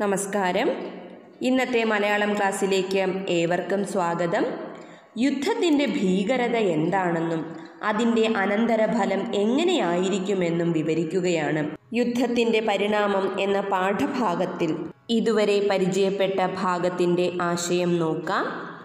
നമസ്കാരം ഇന്നത്തെ മലയാളം ക്ലാസ്സിലേക്ക് ഏവർക്കും സ്വാഗതം യുദ്ധത്തിൻ്റെ ഭീകരത എന്താണെന്നും അതിൻ്റെ അനന്തരഫലം എങ്ങനെയായിരിക്കുമെന്നും വിവരിക്കുകയാണ് യുദ്ധത്തിൻ്റെ പരിണാമം എന്ന പാഠഭാഗത്തിൽ ഇതുവരെ പരിചയപ്പെട്ട ഭാഗത്തിൻ്റെ ആശയം നോക്കാം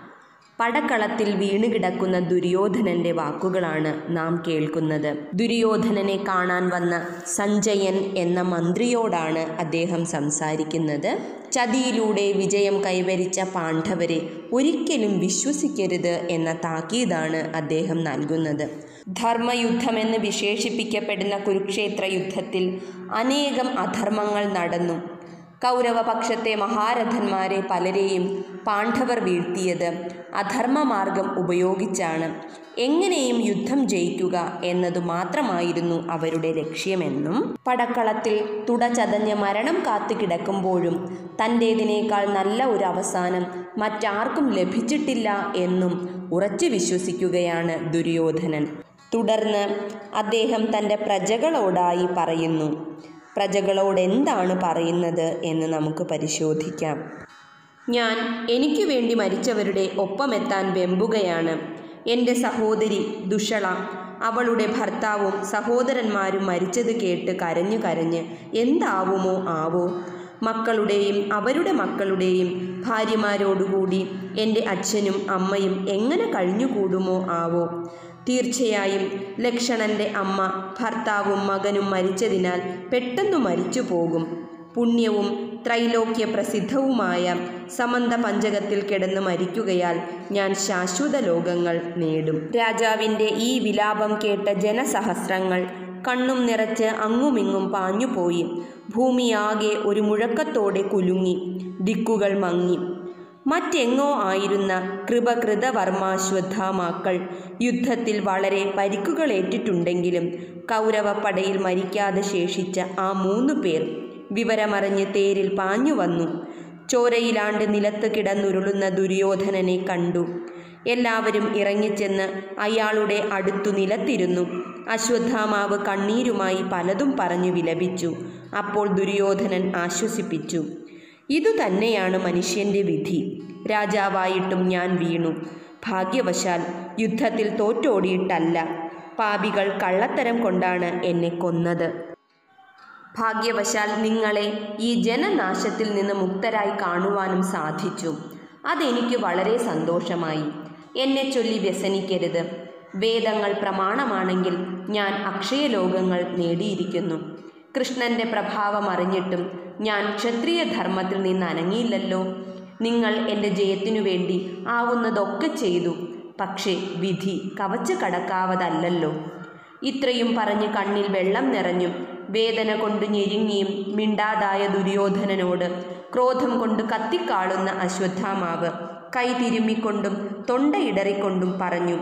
പടക്കളത്തിൽ വീണുകിടക്കുന്ന ദുര്യോധനന്റെ വാക്കുകളാണ് നാം കേൾക്കുന്നത് ദുര്യോധനനെ കാണാൻ വന്ന സഞ്ജയൻ എന്ന മന്ത്രിയോടാണ് അദ്ദേഹം സംസാരിക്കുന്നത് ചതിയിലൂടെ വിജയം കൈവരിച്ച പാണ്ഡവരെ ഒരിക്കലും വിശ്വസിക്കരുത് എന്ന താക്കീതാണ് അദ്ദേഹം നൽകുന്നത് ധർമ്മയുദ്ധമെന്ന് വിശേഷിപ്പിക്കപ്പെടുന്ന കുരുക്ഷേത്ര യുദ്ധത്തിൽ അനേകം അധർമ്മങ്ങൾ നടന്നു കൗരവപക്ഷത്തെ മഹാരഥന്മാരെ പലരെയും പാണ്ഡവർ വീഴ്ത്തിയത് അധർമ്മമാർഗം ഉപയോഗിച്ചാണ് എങ്ങനെയും യുദ്ധം ജയിക്കുക എന്നതു മാത്രമായിരുന്നു അവരുടെ ലക്ഷ്യമെന്നും പടക്കളത്തിൽ തുടചതഞ്ഞ് മരണം കാത്തു കിടക്കുമ്പോഴും തൻ്റേതിനേക്കാൾ നല്ല ഒരു അവസാനം മറ്റാർക്കും ലഭിച്ചിട്ടില്ല എന്നും ഉറച്ചു വിശ്വസിക്കുകയാണ് ദുര്യോധനൻ തുടർന്ന് അദ്ദേഹം തൻ്റെ പ്രജകളോടായി പറയുന്നു പ്രജകളോട് എന്താണ് പറയുന്നത് എന്ന് നമുക്ക് പരിശോധിക്കാം ഞാൻ എനിക്ക് വേണ്ടി മരിച്ചവരുടെ ഒപ്പമെത്താൻ വെമ്പുകയാണ് എൻ്റെ സഹോദരി ദുഷള അവളുടെ ഭർത്താവും സഹോദരന്മാരും മരിച്ചത് കേട്ട് കരഞ്ഞു കരഞ്ഞ് എന്താവുമോ ആവോ മക്കളുടെയും അവരുടെ മക്കളുടെയും ഭാര്യമാരോടുകൂടി എൻ്റെ അച്ഛനും അമ്മയും എങ്ങനെ കഴിഞ്ഞുകൂടുമോ ആവോ തീർച്ചയായും ലക്ഷണന്റെ അമ്മ ഭർത്താവും മകനും മരിച്ചതിനാൽ പെട്ടെന്നു മരിച്ചു പോകും പുണ്യവും ത്രൈലോക്യ പ്രസിദ്ധവുമായ സമന്ത പഞ്ചകത്തിൽ കിടന്ന് മരിക്കുകയാൽ ഞാൻ ശാശ്വത ലോകങ്ങൾ നേടും രാജാവിൻ്റെ ഈ വിലാപം കേട്ട ജനസഹസ്രങ്ങൾ കണ്ണും നിറച്ച് അങ്ങുമിങ്ങും പാഞ്ഞുപോയി ഭൂമിയാകെ ഒരു മുഴക്കത്തോടെ കുലുങ്ങി ദിക്കുകൾ മങ്ങി മറ്റെങ്ങോ ആയിരുന്ന കൃപകൃതവർമാശ്വത്ഥാമാക്കൾ യുദ്ധത്തിൽ വളരെ പരിക്കുകളേറ്റിട്ടുണ്ടെങ്കിലും കൗരവപ്പടയിൽ മരിക്കാതെ ശേഷിച്ച ആ മൂന്നു പേർ വിവരമറിഞ്ഞ് തേരിൽ പാഞ്ഞു വന്നു ചോരയിലാണ്ട് നിലത്ത് കിടന്നുരുളുന്ന ദുര്യോധനനെ കണ്ടു എല്ലാവരും ഇറങ്ങിച്ചെന്ന് അയാളുടെ അടുത്തു നിലത്തിരുന്നു അശ്വത്ഥാമാവ് കണ്ണീരുമായി പലതും പറഞ്ഞു വിലപിച്ചു അപ്പോൾ ദുര്യോധനൻ ആശ്വസിപ്പിച്ചു ഇതുതന്നെയാണ് മനുഷ്യൻ്റെ വിധി രാജാവായിട്ടും ഞാൻ വീണു ഭാഗ്യവശാൽ യുദ്ധത്തിൽ തോറ്റോടിയിട്ടല്ല പാപികൾ കള്ളത്തരം കൊണ്ടാണ് എന്നെ കൊന്നത് ഭാഗ്യവശാൽ നിങ്ങളെ ഈ ജനനാശത്തിൽ നിന്ന് മുക്തരായി കാണുവാനും സാധിച്ചു അതെനിക്ക് വളരെ സന്തോഷമായി എന്നെ ചൊല്ലി വ്യസനിക്കരുത് വേദങ്ങൾ പ്രമാണമാണെങ്കിൽ ഞാൻ അക്ഷയലോകങ്ങൾ നേടിയിരിക്കുന്നു കൃഷ്ണന്റെ പ്രഭാവം അറിഞ്ഞിട്ടും ഞാൻ ക്ഷത്രിയ ധർമ്മത്തിൽ നിന്ന് അനങ്ങിയില്ലല്ലോ നിങ്ങൾ എൻ്റെ ജയത്തിനു വേണ്ടി ആവുന്നതൊക്കെ ചെയ്തു പക്ഷേ വിധി കവച്ചു കടക്കാവതല്ലല്ലോ ഇത്രയും പറഞ്ഞ് കണ്ണിൽ വെള്ളം നിറഞ്ഞും വേദന കൊണ്ട് ഞെരുങ്ങിയും മിണ്ടാതായ ദുര്യോധനനോട് ക്രോധം കൊണ്ട് കത്തിക്കാളുന്ന അശ്വത്ഥാമാവ് കൈ തിരുമ്മിക്കൊണ്ടും തൊണ്ടയിടറിക്കൊണ്ടും പറഞ്ഞു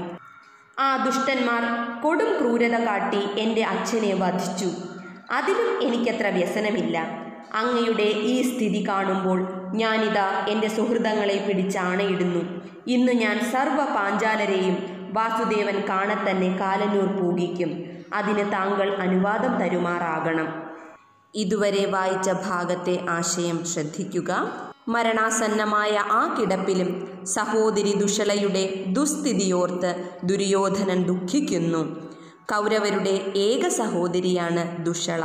ആ ദുഷ്ടന്മാർ കൊടും ക്രൂരത കാട്ടി എൻ്റെ അച്ഛനെ വധിച്ചു അതിലും എനിക്കത്ര വ്യസനമില്ല അങ്ങയുടെ ഈ സ്ഥിതി കാണുമ്പോൾ ഞാനിതാ എൻ്റെ സുഹൃതങ്ങളെ പിടിച്ചാണയിടുന്നു ഇന്ന് ഞാൻ സർവ പാഞ്ചാലരെയും വാസുദേവൻ കാണത്തന്നെ കാലനൂർ പൂകിക്കും അതിന് താങ്കൾ അനുവാദം തരുമാറാകണം ഇതുവരെ വായിച്ച ഭാഗത്തെ ആശയം ശ്രദ്ധിക്കുക മരണാസന്നമായ ആ കിടപ്പിലും സഹോദരി ദുഷളയുടെ ദുസ്ഥിതിയോർത്ത് ദുര്യോധനൻ ദുഃഖിക്കുന്നു കൗരവരുടെ ഏക സഹോദരിയാണ് ദുഷള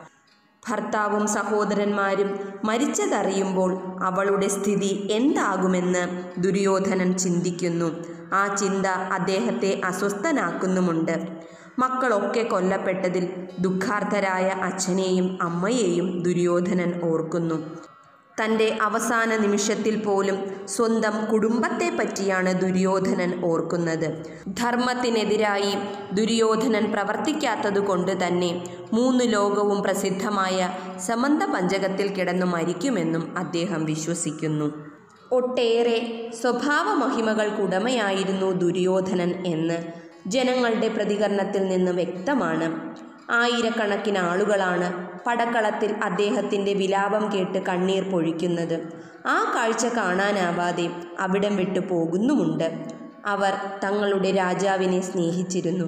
ഭർത്താവും സഹോദരന്മാരും മരിച്ചതറിയുമ്പോൾ അവളുടെ സ്ഥിതി എന്താകുമെന്ന് ദുര്യോധനൻ ചിന്തിക്കുന്നു ആ ചിന്ത അദ്ദേഹത്തെ അസ്വസ്ഥനാക്കുന്നുമുണ്ട് മക്കളൊക്കെ കൊല്ലപ്പെട്ടതിൽ ദുഃഖാർത്ഥരായ അച്ഛനെയും അമ്മയെയും ദുര്യോധനൻ ഓർക്കുന്നു തൻ്റെ അവസാന നിമിഷത്തിൽ പോലും സ്വന്തം കുടുംബത്തെ പറ്റിയാണ് ദുര്യോധനൻ ഓർക്കുന്നത് ധർമ്മത്തിനെതിരായി ദുര്യോധനൻ പ്രവർത്തിക്കാത്തത് കൊണ്ട് തന്നെ മൂന്ന് ലോകവും പ്രസിദ്ധമായ സമന്ത പഞ്ചകത്തിൽ കിടന്നു മരിക്കുമെന്നും അദ്ദേഹം വിശ്വസിക്കുന്നു ഒട്ടേറെ സ്വഭാവ മഹിമകൾക്കുടമയായിരുന്നു ദുര്യോധനൻ എന്ന് ജനങ്ങളുടെ പ്രതികരണത്തിൽ നിന്ന് വ്യക്തമാണ് ആയിരക്കണക്കിന് ആളുകളാണ് പടക്കളത്തിൽ അദ്ദേഹത്തിൻ്റെ വിലാപം കേട്ട് കണ്ണീർ പൊഴിക്കുന്നത് ആ കാഴ്ച കാണാനാവാതെ അവിടം വിട്ടു പോകുന്നുമുണ്ട് അവർ തങ്ങളുടെ രാജാവിനെ സ്നേഹിച്ചിരുന്നു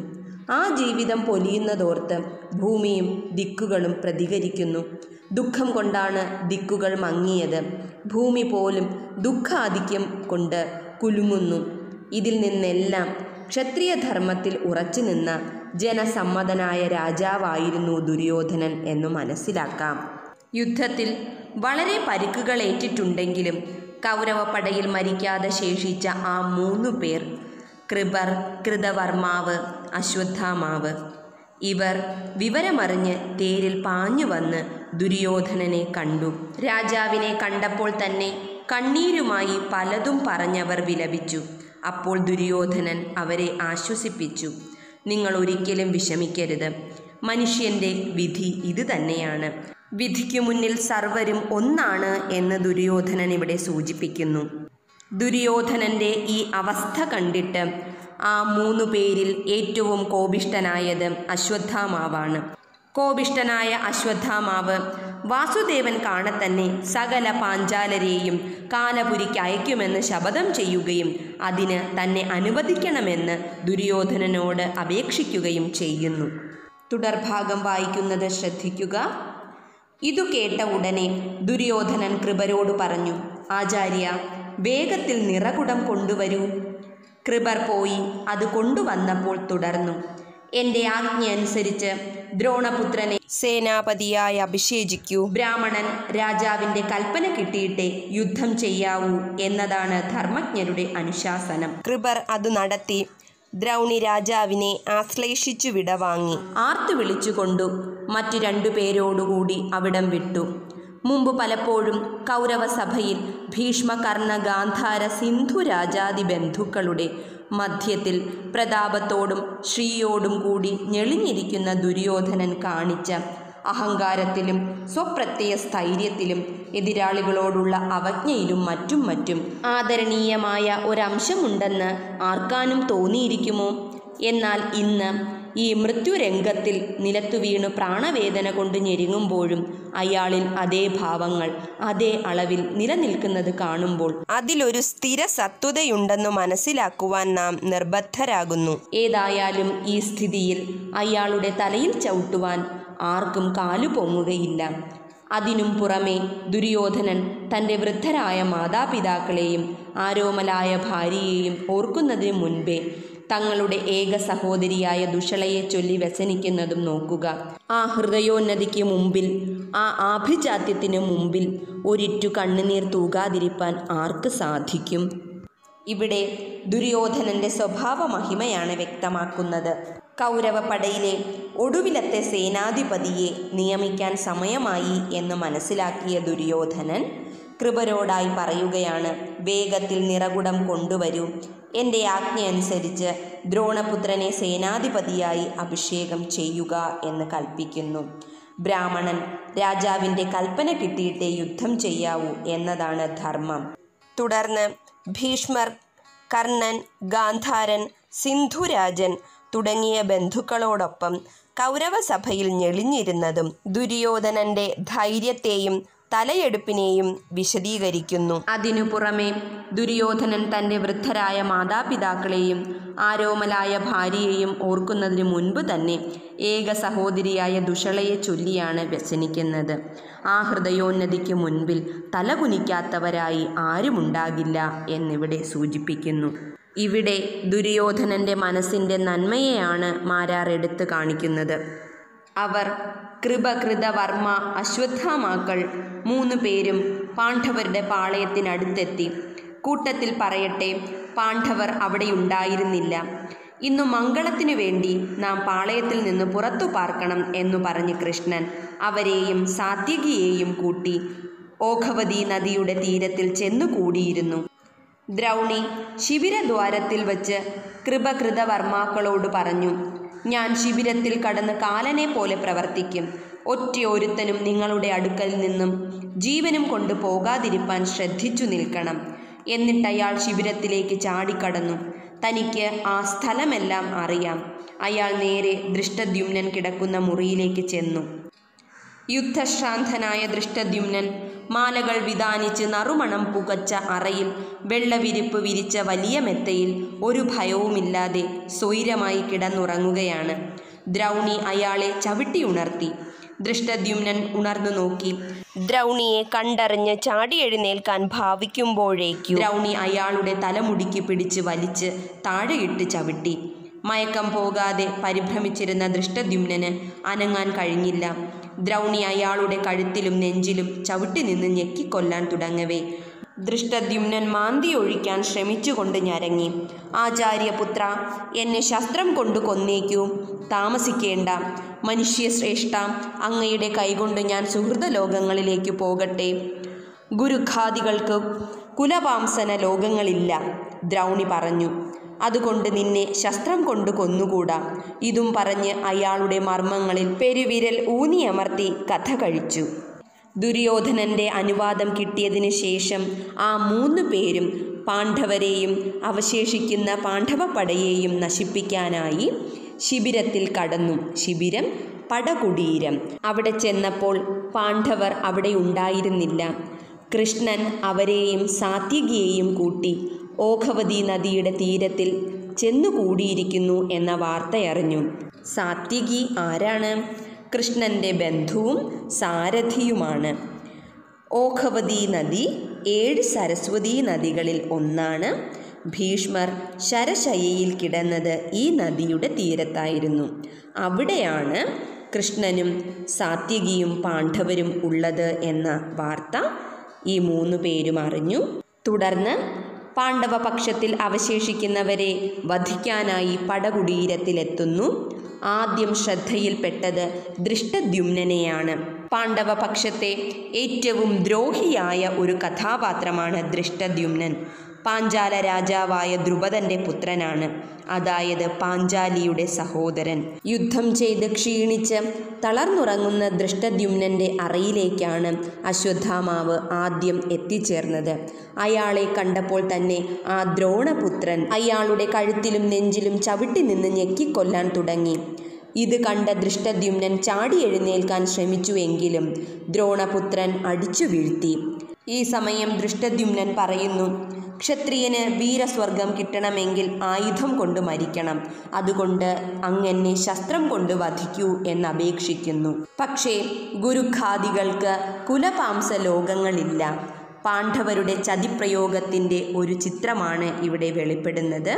ആ ജീവിതം പൊലിയുന്നതോർത്ത് ഭൂമിയും ദിക്കുകളും പ്രതികരിക്കുന്നു ദുഃഖം കൊണ്ടാണ് ദിക്കുകൾ മങ്ങിയത് ഭൂമി പോലും ദുഃഖാധിക്യം കൊണ്ട് കുലുങ്ങുന്നു ഇതിൽ നിന്നെല്ലാം ക്ഷത്രിയധർമ്മത്തിൽ ഉറച്ചു നിന്ന ജനസമ്മതനായ രാജാവായിരുന്നു ദുര്യോധനൻ എന്നു മനസ്സിലാക്കാം യുദ്ധത്തിൽ വളരെ പരിക്കുകളേറ്റിട്ടുണ്ടെങ്കിലും കൗരവപ്പടയിൽ മരിക്കാതെ ശേഷിച്ച ആ മൂന്നു പേർ കൃപർ കൃതവർമാവ് അശ്വത്ഥാമാവ് ഇവർ വിവരമറിഞ്ഞ് തേരിൽ പാഞ്ഞു വന്ന് ദുര്യോധനനെ കണ്ടു രാജാവിനെ കണ്ടപ്പോൾ തന്നെ കണ്ണീരുമായി പലതും പറഞ്ഞവർ വിലപിച്ചു അപ്പോൾ ദുര്യോധനൻ അവരെ ആശ്വസിപ്പിച്ചു നിങ്ങൾ ഒരിക്കലും വിഷമിക്കരുത് മനുഷ്യൻ്റെ വിധി ഇത് തന്നെയാണ് വിധിക്കു മുന്നിൽ സർവരും ഒന്നാണ് എന്ന് ദുര്യോധനൻ ഇവിടെ സൂചിപ്പിക്കുന്നു ദുര്യോധനൻ്റെ ഈ അവസ്ഥ കണ്ടിട്ട് ആ മൂന്നു പേരിൽ ഏറ്റവും കോപിഷ്ടനായത് അശ്വത്ഥാമാവാണ് കോപിഷ്ടനായ അശ്വത്ഥാമാവ് വാസുദേവൻ കാണത്തന്നെ സകല പാഞ്ചാലരെയും കാലപുരിക്ക് അയക്കുമെന്ന് ശപഥം ചെയ്യുകയും അതിന് തന്നെ അനുവദിക്കണമെന്ന് ദുര്യോധനനോട് അപേക്ഷിക്കുകയും ചെയ്യുന്നു തുടർഭാഗം വായിക്കുന്നത് ശ്രദ്ധിക്കുക ഇതു കേട്ട ഉടനെ ദുര്യോധനൻ കൃപരോട് പറഞ്ഞു ആചാര്യ വേഗത്തിൽ നിറകുടം കൊണ്ടുവരൂ കൃപർ പോയി അത് കൊണ്ടുവന്നപ്പോൾ തുടർന്നു എൻ്റെ ആജ്ഞ അനുസരിച്ച് ദ്രോണപുത്രനെ സേനാപതിയായി അഭിഷേചിക്കൂ ബ്രാഹ്മണൻ രാജാവിൻ്റെ കൽപ്പന കിട്ടിയിട്ടേ യുദ്ധം ചെയ്യാവൂ എന്നതാണ് ധർമ്മജ്ഞരുടെ അനുശാസനം കൃപർ അത് നടത്തി ദ്രൗണി രാജാവിനെ ആശ്ലേഷിച്ചു വിടവാങ്ങി ആർത്തു വിളിച്ചുകൊണ്ടു മറ്റു രണ്ടു പേരോടുകൂടി അവിടം വിട്ടു മുമ്പ് പലപ്പോഴും കൗരവസഭയിൽ ഭീഷ്മകർണ ഗാന്ധാര സിന്ധു രാജാതി ബന്ധുക്കളുടെ മധ്യത്തിൽ പ്രതാപത്തോടും ശ്രീയോടും കൂടി ഞെളിഞ്ഞിരിക്കുന്ന ദുര്യോധനൻ കാണിച്ച അഹങ്കാരത്തിലും സ്വപ്രത്യയ സ്ഥൈര്യത്തിലും എതിരാളികളോടുള്ള അവജ്ഞയിലും മറ്റും മറ്റും ആദരണീയമായ ഒരംശമുണ്ടെന്ന് ആർക്കാനും തോന്നിയിരിക്കുമോ എന്നാൽ ഇന്ന് ഈ മൃത്യുരംഗത്തിൽ നിലത്തു വീണു പ്രാണവേദന കൊണ്ട് ഞെരുങ്ങുമ്പോഴും അയാളിൽ അതേ ഭാവങ്ങൾ അതേ അളവിൽ നിലനിൽക്കുന്നത് കാണുമ്പോൾ അതിലൊരു സ്ഥിര സത്വതയുണ്ടെന്ന് മനസ്സിലാക്കുവാൻ നാം നിർബദ്ധരാകുന്നു ഏതായാലും ഈ സ്ഥിതിയിൽ അയാളുടെ തലയിൽ ചവിട്ടുവാൻ ആർക്കും കാലു പൊങ്ങുകയില്ല അതിനും പുറമെ ദുര്യോധനൻ തൻ്റെ വൃദ്ധരായ മാതാപിതാക്കളെയും ആരോമലായ ഭാര്യയെയും ഓർക്കുന്നതിന് മുൻപേ തങ്ങളുടെ ഏക സഹോദരിയായ ദുഷളയെ ചൊല്ലി വ്യസനിക്കുന്നതും നോക്കുക ആ ഹൃദയോന്നതിക്ക് മുമ്പിൽ ആ ആഭിജാത്യത്തിന് മുമ്പിൽ ഒരിറ്റു കണ്ണുനീർ തൂകാതിരിപ്പാൻ ആർക്ക് സാധിക്കും ഇവിടെ ദുര്യോധനന്റെ സ്വഭാവ മഹിമയാണ് വ്യക്തമാക്കുന്നത് കൗരവപ്പടയിലെ ഒടുവിലത്തെ സേനാധിപതിയെ നിയമിക്കാൻ സമയമായി എന്ന് മനസ്സിലാക്കിയ ദുര്യോധനൻ കൃപരോടായി പറയുകയാണ് വേഗത്തിൽ നിറകുടം കൊണ്ടുവരൂ എൻ്റെ ആജ്ഞ അനുസരിച്ച് ദ്രോണപുത്രനെ സേനാധിപതിയായി അഭിഷേകം ചെയ്യുക എന്ന് കൽപ്പിക്കുന്നു ബ്രാഹ്മണൻ രാജാവിൻ്റെ കൽപ്പന കിട്ടിയിട്ടേ യുദ്ധം ചെയ്യാവൂ എന്നതാണ് ധർമ്മം തുടർന്ന് ഭീഷ്മർ കർണൻ ഗാന്ധാരൻ സിന്ധുരാജൻ തുടങ്ങിയ ബന്ധുക്കളോടൊപ്പം കൗരവസഭയിൽ ഞെളിഞ്ഞിരുന്നതും ദുര്യോധനന്റെ ധൈര്യത്തെയും തലയെടുപ്പിനെയും വിശദീകരിക്കുന്നു അതിനു പുറമെ ദുര്യോധനൻ തൻ്റെ വൃദ്ധരായ മാതാപിതാക്കളെയും ആരോമലായ ഭാര്യയെയും ഓർക്കുന്നതിന് മുൻപ് തന്നെ ഏക സഹോദരിയായ ദുഷളയെ ചൊല്ലിയാണ് വ്യസനിക്കുന്നത് ആ ഹൃദയോന്നതിക്ക് മുൻപിൽ തലകുനിക്കാത്തവരായി ആരുമുണ്ടാകില്ല എന്നിവിടെ സൂചിപ്പിക്കുന്നു ഇവിടെ ദുര്യോധനന്റെ മനസ്സിൻ്റെ നന്മയെയാണ് മാരാർ എടുത്തു കാണിക്കുന്നത് അവർ കൃപകൃത വർമ്മ അശ്വത്ഥാമാക്കൾ മൂന്ന് പേരും പാണ്ഡവരുടെ പാളയത്തിനടുത്തെത്തി കൂട്ടത്തിൽ പറയട്ടെ പാണ്ഡവർ അവിടെ ഉണ്ടായിരുന്നില്ല ഇന്നു മംഗളത്തിനു വേണ്ടി നാം പാളയത്തിൽ നിന്ന് പുറത്തു പാർക്കണം എന്നു പറഞ്ഞ് കൃഷ്ണൻ അവരെയും സാത്യകിയെയും കൂട്ടി ഓഘവതി നദിയുടെ തീരത്തിൽ ചെന്നുകൂടിയിരുന്നു ദ്രൗണി ശിബിരദ്വാരത്തിൽ വച്ച് കൃപകൃതവർമാക്കളോട് പറഞ്ഞു ഞാൻ ശിബിരത്തിൽ കടന്ന് കാലനെ പോലെ പ്രവർത്തിക്കും ഒറ്റയൊരുത്തനും നിങ്ങളുടെ അടുക്കൽ നിന്നും ജീവനും കൊണ്ട് പോകാതിരിപ്പാൻ ശ്രദ്ധിച്ചു നിൽക്കണം എന്നിട്ടയാൾ ശിബിരത്തിലേക്ക് ചാടിക്കടന്നു തനിക്ക് ആ സ്ഥലമെല്ലാം അറിയാം അയാൾ നേരെ ദൃഷ്ടദ്യുമ്നൻ കിടക്കുന്ന മുറിയിലേക്ക് ചെന്നു യുദ്ധശ്രാന്തനായ ദൃഷ്ടദ്യുമ്നൻ മാലകൾ വിധാനിച്ച് നറുമണം പുകച്ച അറയിൽ വെള്ളവിരിപ്പ് വിരിച്ച വലിയ മെത്തയിൽ ഒരു ഭയവുമില്ലാതെ സ്വൈരമായി കിടന്നുറങ്ങുകയാണ് ദ്രൗണി അയാളെ ചവിട്ടിയുണർത്തി ദൃഷ്ടദ്യുമ്നൻ ഉണർന്നു നോക്കി ദ്രൗണിയെ കണ്ടറിഞ്ഞ് ചാടി എഴുന്നേൽക്കാൻ ഭാവിക്കുമ്പോഴേക്കും ദ്രൗണി അയാളുടെ തലമുടിക്ക് പിടിച്ച് വലിച്ച് താഴെയിട്ട് ചവിട്ടി മയക്കം പോകാതെ പരിഭ്രമിച്ചിരുന്ന ദൃഷ്ടദ്യുമ്നന് അനങ്ങാൻ കഴിഞ്ഞില്ല ദ്രൗണി അയാളുടെ കഴുത്തിലും നെഞ്ചിലും ചവിട്ടി നിന്ന് ഞെക്കിക്കൊല്ലാൻ തുടങ്ങവേ ദൃഷ്ടദ്യുമ്നൻ മാന്തി ഒഴിക്കാൻ ശ്രമിച്ചുകൊണ്ട് ഞരങ്ങി ആചാര്യപുത്ര എന്നെ ശസ്ത്രം കൊണ്ട് കൊന്നേക്കൂ താമസിക്കേണ്ട മനുഷ്യശ്രേഷ്ഠ അങ്ങയുടെ കൈകൊണ്ട് ഞാൻ സുഹൃത ലോകങ്ങളിലേക്ക് പോകട്ടെ ഗുരുഖാദികൾക്ക് കുലപാംസന ലോകങ്ങളില്ല ദ്രൗണി പറഞ്ഞു അതുകൊണ്ട് നിന്നെ ശസ്ത്രം കൊണ്ട് കൊന്നുകൂടാ ഇതും പറഞ്ഞ് അയാളുടെ മർമ്മങ്ങളിൽ പെരുവിരൽ ഊന്നിയമർത്തി കഥ കഴിച്ചു ദുര്യോധനന്റെ അനുവാദം കിട്ടിയതിന് ശേഷം ആ മൂന്ന് പേരും പാണ്ഡവരെയും അവശേഷിക്കുന്ന പാണ്ഡവപ്പടയെയും നശിപ്പിക്കാനായി ശിബിരത്തിൽ കടന്നു ശിബിരം പടകുടീരം അവിടെ ചെന്നപ്പോൾ പാണ്ഡവർ അവിടെ ഉണ്ടായിരുന്നില്ല കൃഷ്ണൻ അവരെയും സാത്വികിയെയും കൂട്ടി ഓഘവതി നദിയുടെ തീരത്തിൽ ചെന്നുകൂടിയിരിക്കുന്നു എന്ന വാർത്തയറിഞ്ഞു സാത്വികി ആരാണ് കൃഷ്ണൻ്റെ ബന്ധുവും സാരഥിയുമാണ് ഓഘവതി നദി ഏഴ് സരസ്വതീ നദികളിൽ ഒന്നാണ് ഭീഷ്മർ ശരശയ്യയിൽ കിടന്നത് ഈ നദിയുടെ തീരത്തായിരുന്നു അവിടെയാണ് കൃഷ്ണനും സാത്വികിയും പാണ്ഡവരും ഉള്ളത് എന്ന വാർത്ത ഈ മൂന്ന് പേരും അറിഞ്ഞു തുടർന്ന് പാണ്ഡവ പക്ഷത്തിൽ അവശേഷിക്കുന്നവരെ വധിക്കാനായി പടകുടീരത്തിലെത്തുന്നു ആദ്യം ശ്രദ്ധയിൽപ്പെട്ടത് ദൃഷ്ടദ്യുമ്നനെയാണ് പാണ്ഡവ പക്ഷത്തെ ഏറ്റവും ദ്രോഹിയായ ഒരു കഥാപാത്രമാണ് ദൃഷ്ടദ്യുമ്നൻ പാഞ്ചാല രാജാവായ ദ്രുപദന്റെ പുത്രനാണ് അതായത് പാഞ്ചാലിയുടെ സഹോദരൻ യുദ്ധം ചെയ്ത് ക്ഷീണിച്ച് തളർന്നുറങ്ങുന്ന ദൃഷ്ടദ്യുമ്നന്റെ അറയിലേക്കാണ് അശ്വത്ഥാമാവ് ആദ്യം എത്തിച്ചേർന്നത് അയാളെ കണ്ടപ്പോൾ തന്നെ ആ ദ്രോണപുത്രൻ അയാളുടെ കഴുത്തിലും നെഞ്ചിലും ചവിട്ടി നിന്ന് ഞെക്കിക്കൊല്ലാൻ തുടങ്ങി ഇത് കണ്ട ദൃഷ്ടദ്യുമ്നൻ ചാടി എഴുന്നേൽക്കാൻ ശ്രമിച്ചുവെങ്കിലും ദ്രോണപുത്രൻ അടിച്ചു വീഴ്ത്തി ഈ സമയം ദൃഷ്ടദ്യുമ്നൻ പറയുന്നു ക്ഷത്രിയന് വീരസ്വർഗം കിട്ടണമെങ്കിൽ ആയുധം കൊണ്ട് മരിക്കണം അതുകൊണ്ട് അങ്ങനെ ശസ്ത്രം കൊണ്ട് വധിക്കൂ എന്നപേക്ഷിക്കുന്നു പക്ഷേ ഗുരുഖാദികൾക്ക് കുലപാംസ ലോകങ്ങളില്ല പാണ്ഡവരുടെ ചതിപ്രയോഗത്തിൻ്റെ ഒരു ചിത്രമാണ് ഇവിടെ വെളിപ്പെടുന്നത്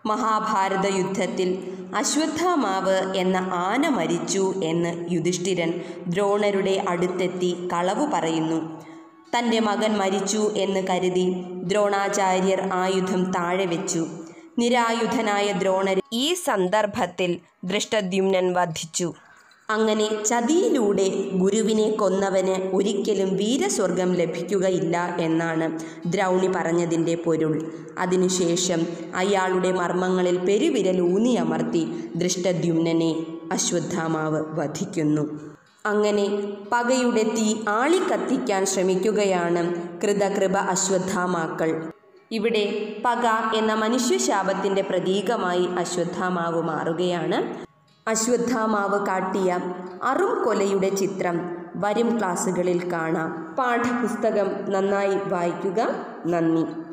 മഹാഭാരത യുദ്ധത്തിൽ അശ്വത്ഥാമാവ് എന്ന ആന മരിച്ചു എന്ന് യുധിഷ്ഠിരൻ ദ്രോണരുടെ അടുത്തെത്തി കളവു പറയുന്നു തൻ്റെ മകൻ മരിച്ചു എന്ന് കരുതി ദ്രോണാചാര്യർ ആയുധം താഴെ വെച്ചു നിരായുധനായ ദ്രോണർ ഈ സന്ദർഭത്തിൽ ദൃഷ്ടദ്യുമ്നൻ വധിച്ചു അങ്ങനെ ചതിയിലൂടെ ഗുരുവിനെ കൊന്നവന് ഒരിക്കലും വീരസ്വർഗം ലഭിക്കുകയില്ല എന്നാണ് ദ്രൗണി പറഞ്ഞതിൻ്റെ പൊരുൾ അതിനുശേഷം അയാളുടെ മർമ്മങ്ങളിൽ പെരുവിരൽ ഊന്നിയമർത്തി ദൃഷ്ടദ്യുമ്നനെ അശ്വത്ഥാമാവ് വധിക്കുന്നു അങ്ങനെ പകയുടെ തീ ആളിക്കത്തിക്കാൻ ശ്രമിക്കുകയാണ് കൃതകൃപ അശ്വത്ഥാമാക്കൾ ഇവിടെ പക എന്ന മനുഷ്യശാപത്തിൻ്റെ പ്രതീകമായി അശ്വത്ഥാമാവ് മാറുകയാണ് അശ്വത്ഥാമാവ് കാട്ടിയ അറും കൊലയുടെ ചിത്രം വരും ക്ലാസ്സുകളിൽ കാണാം പാഠപുസ്തകം നന്നായി വായിക്കുക നന്ദി